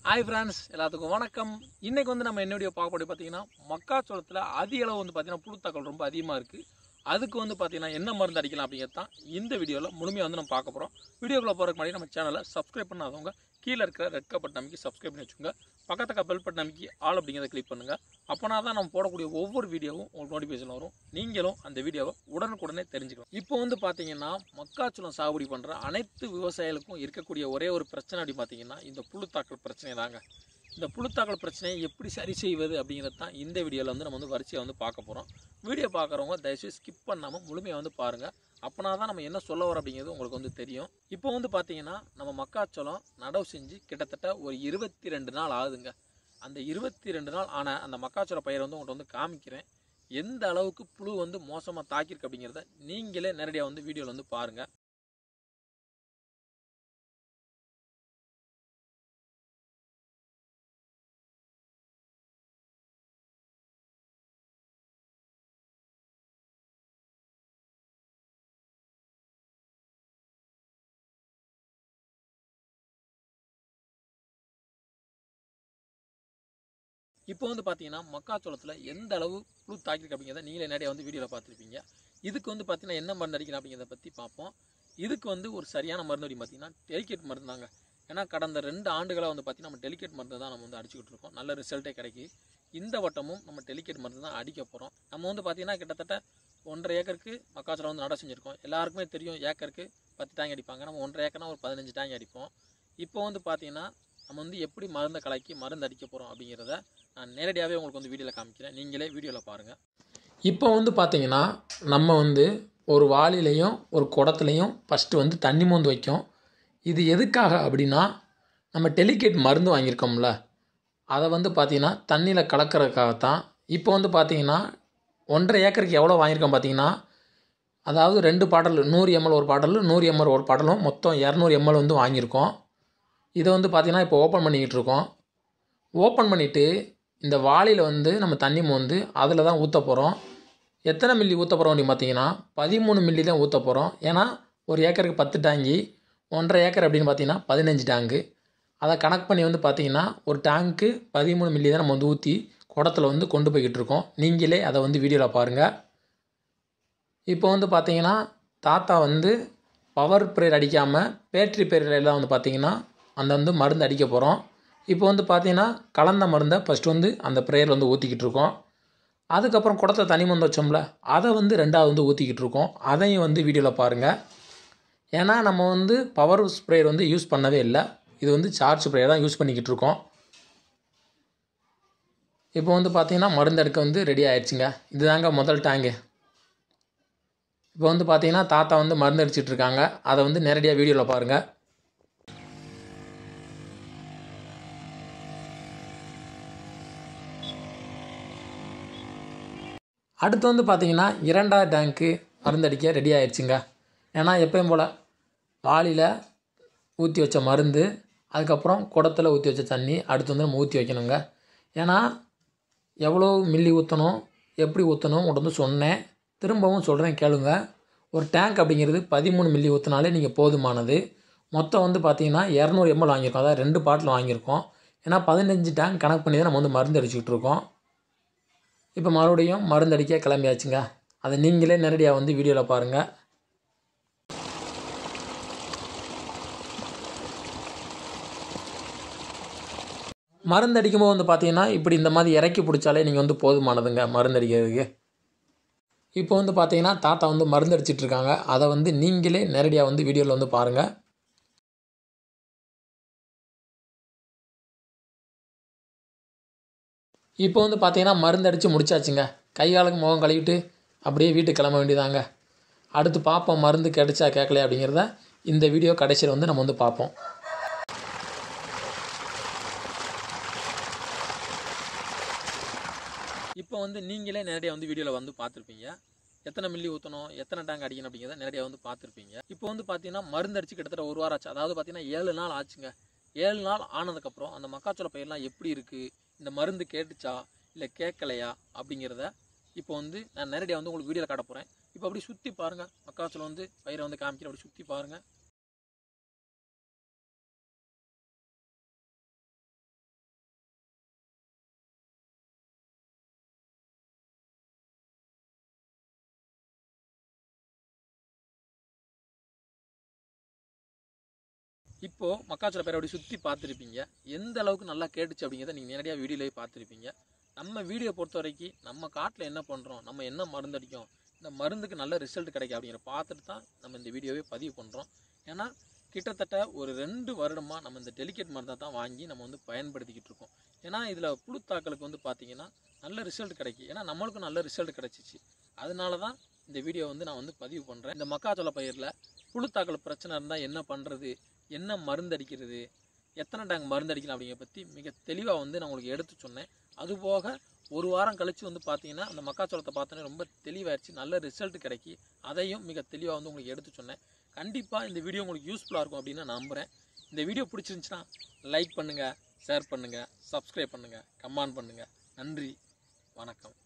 hi friends எல்லாத்துக்கும் வணக்கம் இன்னைக்கு வந்து நம்ம என்ன வீடியோ பார்க்க போறது பார்த்தீங்கன்னா மக்காச்சோளத்தில் அதிக அளவு வந்து பார்த்தீங்கன்னா புழுத்தாக்கல் ரொம்ப அதிகமாக இருக்குது அதுக்கு வந்து பார்த்தீங்கன்னா என்ன மருந்து அடிக்கலாம் அப்படிங்கிறது தான் இந்த வீடியோவில் முழுமையாக வந்து நம்ம பார்க்க போகிறோம் வீடியோக்குள்ள போகிறதுக்கு முன்னாடி நம்ம சேனலை சப்ஸ்கிரைப் பண்ணாதவங்க கீழே இருக்கிற ரெட் பட்டன் அமைக்கி சப்ஸ்கிரைப் பண்ணி வச்சுக்கோங்க பக்கத்துக்கு பெல் பட்டன் அமைக்கி ஆல் அப்படிங்கிறத கிளிக் பண்ணுங்கள் அப்போனா தான் நம்ம போடக்கூடிய ஒவ்வொரு வீடியோவும் உங்களுக்கு நோட்டிஃபிகேஷன் வரும் நீங்களும் அந்த வீடியோவை உடனுக்குடனே தெரிஞ்சுக்கலாம் இப்போ வந்து பார்த்தீங்கன்னா மக்காச்சோளம் சாகுபடி பண்ணுற அனைத்து விவசாயிகளுக்கும் இருக்கக்கூடிய ஒரே ஒரு பிரச்சனை அப்படி பார்த்தீங்கன்னா இந்த புழுத்தாக்கல் பிரச்சனை தாங்க இந்த புழுத்தாக்கல் பிரச்சனையை எப்படி சரி செய்வது அப்படிங்கிறது தான் இந்த வீடியோவில் வந்து நம்ம வந்து வரிசையாக வந்து பார்க்க போகிறோம் வீடியோ பார்க்குறவங்க தயவுசெய்து ஸ்கிப் பண்ணாமல் முழுமையாக வந்து பாருங்கள் அப்போனா தான் நம்ம என்ன சொல்ல வரோம் அப்படிங்கிறது உங்களுக்கு வந்து தெரியும் இப்போ வந்து பார்த்தீங்கன்னா நம்ம மக்காச்சோளம் நடவு செஞ்சு கிட்டத்தட்ட ஒரு இருபத்தி ரெண்டு நாள் ஆகுதுங்க அந்த இருபத்தி ரெண்டு நாள் ஆன அந்த மக்காச்சோள பயிரை வந்து உங்கள்கிட்ட வந்து காமிக்கிறேன் எந்த அளவுக்கு புழு வந்து மோசமாக தாக்கியிருக்கு அப்படிங்கிறத நீங்களே நேரடியாக வந்து வீடியோவில் வந்து பாருங்கள் இப்போ வந்து பார்த்தீங்கன்னா மக்காச்சோளத்தில் எந்த அளவு புழு தாக்கியிருக்கு அப்படிங்கிறத நீங்களே நிறைய வந்து வீடியோவில் பார்த்துருப்பீங்க இதுக்கு வந்து பார்த்தீங்கன்னா என்ன மருந்து அடிக்கலாம் அப்படிங்கிறத பற்றி பார்ப்போம் இதுக்கு வந்து ஒரு சரியான மருந்து அப்படின்னு பார்த்தீங்கன்னா டெலிகேட் மருந்து தாங்க ஏன்னா கடந்த ரெண்டு ஆண்டுகளாக வந்து பார்த்தீங்கன்னா நம்ம டெலிகேட் மருந்து தான் நம்ம வந்து அடிச்சுக்கிட்டு இருக்கோம் நல்ல ரிசல்ட்டே கிடைக்கி இந்த வட்டமும் நம்ம டெலிகேட் மருந்து தான் அடிக்க போகிறோம் நம்ம வந்து பார்த்தீங்கன்னா கிட்டத்தட்ட ஒன்றரை ஏக்கருக்கு மக்காச்சோளம் வந்து நட செஞ்சுருக்கோம் எல்லாருக்குமே தெரியும் ஏக்கருக்கு பத்து டேங்க் அடிப்பாங்க நம்ம ஒன்றரை ஏக்கர்னா ஒரு பதினஞ்சு டேங்க் அடிப்போம் இப்போ வந்து பார்த்தீங்கன்னா நம்ம வந்து எப்படி மருந்தை கலக்கி மருந்து அடிக்க போகிறோம் அப்படிங்கிறத நான் நேரடியாகவே உங்களுக்கு வந்து வீடியோவில் காமிக்கிறேன் நீங்களே வீடியோவில் பாருங்கள் இப்போ வந்து பார்த்தீங்கன்னா நம்ம வந்து ஒரு வாளிலையும் ஒரு குடத்துலையும் ஃபஸ்ட்டு வந்து தண்ணி மோந்து வைக்கும் இது எதுக்காக அப்படின்னா நம்ம டெலிகேட் மருந்து வாங்கியிருக்கோம்ல அதை வந்து பார்த்தீங்கன்னா தண்ணியில் கலக்கிறதுக்காகத்தான் இப்போ வந்து பார்த்தீங்கன்னா ஒன்றரை ஏக்கருக்கு எவ்வளோ வாங்கியிருக்கோம் பார்த்தீங்கன்னா அதாவது ரெண்டு பாட்டில் நூறு எம்எல் ஒரு பாட்டில் நூறு எம்எல் ஒரு பாட்டிலும் மொத்தம் இரநூறு எம்எல் வந்து வாங்கியிருக்கோம் இதை வந்து பார்த்தீங்கன்னா இப்போ ஓப்பன் பண்ணிக்கிட்டு இருக்கோம் ஓப்பன் பண்ணிவிட்டு இந்த வாளியில் வந்து நம்ம தண்ணி மோந்து அதில் தான் ஊற்ற போகிறோம் எத்தனை மில்லி ஊற்ற போகிறோம் அப்படின்னு பார்த்தீங்கன்னா பதிமூணு மில்லி தான் ஊற்ற போகிறோம் ஏன்னா ஒரு ஏக்கருக்கு பத்து டேங்கி ஒன்றரை ஏக்கர் அப்படின்னு பார்த்தீங்கன்னா பதினஞ்சு டேங்கு அதை கணக்கு பண்ணி வந்து பார்த்தீங்கன்னா ஒரு டேங்க்கு பதிமூணு மில்லி தான் நம்ம வந்து ஊற்றி குடத்தில் வந்து கொண்டு போய்கிட்டு இருக்கோம் நீங்களே அதை வந்து வீடியோவில் பாருங்கள் இப்போ வந்து பார்த்தீங்கன்னா தாத்தா வந்து பவர் ப்ரேயர் அடிக்காமல் பேட்ரி ப்ரேயர்லாம் வந்து பார்த்தீங்கன்னா அந்த வந்து மருந்து அடிக்க போகிறோம் இப்போ வந்து பார்த்தீங்கன்னா கலந்த மருந்தை ஃபஸ்ட்டு வந்து அந்த ப்ரேயர் வந்து ஊற்றிக்கிட்டு இருக்கோம் அதுக்கப்புறம் குடத்தை தனி மருந்து வச்சோம்ல அதை வந்து ரெண்டாவது வந்து ஊற்றிக்கிட்டு இருக்கோம் அதையும் வந்து வீடியோவில் பாருங்கள் ஏன்னா நம்ம வந்து பவர் ஸ்ப்ரேயர் வந்து யூஸ் பண்ணவே இல்லை இது வந்து சார்ஜ் ஸ்ப்ரேயர் தான் யூஸ் பண்ணிக்கிட்டு இருக்கோம் இப்போ வந்து பார்த்தீங்கன்னா மருந்து எடுக்க வந்து ரெடி ஆயிடுச்சுங்க இதுதாங்க முதல் டேங்கு இப்போ வந்து பார்த்தீங்கன்னா தாத்தா வந்து மருந்து அடிச்சிட்டு இருக்காங்க அதை வந்து நேரடியாக வீடியோவில் பாருங்கள் அடுத்து வந்து பார்த்தீங்கன்னா இரண்டாவது டேங்க்கு மருந்தடிக்க ரெடி ஆயிடுச்சுங்க ஏன்னா எப்பயும் போல் வாளியில் ஊற்றி வச்ச மருந்து அதுக்கப்புறம் குடத்தில் ஊற்றி வச்ச தண்ணி அடுத்து வந்து நம்ம ஊற்றி வைக்கணுங்க ஏன்னா எவ்வளோ மில்லி ஊற்றணும் எப்படி ஊற்றணும் உங்கள்கிட்ட வந்து சொன்னேன் திரும்பவும் சொல்கிறேன் கேளுங்க ஒரு டேங்க் அப்படிங்கிறது பதிமூணு மில்லி ஊற்றினாலே நீங்கள் போதுமானது மொத்தம் வந்து பார்த்தீங்கன்னா இரநூறு எம்எல் வாங்கியிருக்கோம் அதாவது ரெண்டு பாட்டில் வாங்கியிருக்கோம் ஏன்னா பதினஞ்சு டேங்க் கணக்கு பண்ணி தான் நம்ம வந்து மருந்து அடிச்சுக்கிட்டு இருக்கோம் இப்போ மறுபடியும் மருந்து அடிக்க கிளம்பியாச்சுங்க அதை நீங்களே நேரடியாக வந்து வீடியோவில் பாருங்கள் மருந்து அடிக்கும்போது வந்து பார்த்தீங்கன்னா இப்படி இந்த மாதிரி இறக்கி பிடிச்சாலே நீங்கள் வந்து போதுமானதுங்க மருந்து அடிக்கிறதுக்கு இப்போ வந்து பார்த்தீங்கன்னா தாத்தா வந்து மருந்து அடிச்சிட்டு இருக்காங்க அதை வந்து நீங்களே நேரடியாக வந்து வீடியோவில் வந்து பாருங்கள் இப்போ வந்து பார்த்தீங்கன்னா மருந்து அடித்து முடிச்சாச்சுங்க கை காலுக்கு முகம் கழுவிட்டு அப்படியே வீட்டுக்கு கிளம்ப வேண்டியதாங்க அடுத்து பார்ப்போம் மருந்து கிடைச்சா கேட்கல அப்படிங்கிறத இந்த வீடியோ கடைசியில் வந்து நம்ம வந்து பார்ப்போம் இப்போ வந்து நீங்களே நேரடியாக வந்து வீடியோவில் வந்து பார்த்துருப்பீங்க எத்தனை மில்லி ஊற்றணும் எத்தனை டேங்க் அடிக்கணும் அப்படிங்கிறத நேரடியாக வந்து பார்த்துருப்பீங்க இப்போ வந்து பார்த்தீங்கன்னா மருந்து அடிச்சு கிட்டத்தட்ட ஒரு வாரம் ஆச்சு அதாவது பார்த்தீங்கன்னா ஏழு நாள் ஆச்சுங்க ஏழு நாள் ஆனதுக்கப்புறம் அந்த மக்காச்சோள பயிரெலாம் எப்படி இருக்குது இந்த மருந்து கேட்டுச்சா இல்லை கேட்கலையா அப்படிங்கிறத இப்போ வந்து நான் நேரடியாக வந்து உங்களுக்கு வீடியோவில் காட்ட போகிறேன் இப்போ அப்படி சுற்றி பாருங்கள் மக்காச்சோளம் வந்து பயிரை வந்து காமிக்கிறேன் அப்படி சுற்றி பாருங்கள் இப்போது மக்காச்சோள பயிரை அப்படி சுற்றி பார்த்துருப்பீங்க எந்த அளவுக்கு நல்லா கேட்டுச்சு அப்படிங்கிறத நீங்கள் நேரடியாக வீடியோலேயே பார்த்துருப்பீங்க நம்ம வீடியோ பொறுத்த வரைக்கும் நம்ம காட்டில் என்ன பண்ணுறோம் நம்ம என்ன மருந்து அடிக்கும் இந்த மருந்துக்கு நல்ல ரிசல்ட் கிடைக்கும் அப்படிங்கிற பார்த்துட்டு தான் நம்ம இந்த வீடியோவே பதிவு பண்ணுறோம் ஏன்னா கிட்டத்தட்ட ஒரு ரெண்டு வருடமாக நம்ம இந்த டெலிகேட் மருந்தை தான் வாங்கி நம்ம வந்து பயன்படுத்திக்கிட்டு இருக்கோம் ஏன்னா இதில் புழுத்தாக்களுக்கு வந்து பார்த்தீங்கன்னா நல்ல ரிசல்ட் கிடைக்கும் ஏன்னா நம்மளுக்கும் நல்ல ரிசல்ட் கிடைச்சிச்சு அதனால தான் இந்த வீடியோ வந்து நான் வந்து பதிவு பண்ணுறேன் இந்த மக்காச்சோள பயிரில் புழுத்தாக்கள் பிரச்சனை இருந்தால் என்ன பண்ணுறது என்ன மருந்து அடிக்கிறது எத்தனை டேங்க் மருந்து அடிக்கலாம் அப்படிங்கிற பற்றி மிக தெளிவாக வந்து நான் உங்களுக்கு எடுத்து சொன்னேன் அதுபோக ஒரு வாரம் கழித்து வந்து பார்த்தீங்கன்னா அந்த மக்காச்சோளத்தை பார்த்தோன்னே ரொம்ப தெளிவாயிருச்சு நல்ல ரிசல்ட் கிடைக்கி அதையும் மிக தெளிவாக வந்து உங்களுக்கு எடுத்து சொன்னேன் கண்டிப்பாக இந்த வீடியோ உங்களுக்கு யூஸ்ஃபுல்லாக இருக்கும் அப்படின்னு நான் நம்புகிறேன் இந்த வீடியோ பிடிச்சிருந்துச்சுன்னா லைக் பண்ணுங்கள் ஷேர் பண்ணுங்கள் சப்ஸ்கிரைப் பண்ணுங்கள் கமெண்ட் பண்ணுங்கள் நன்றி வணக்கம்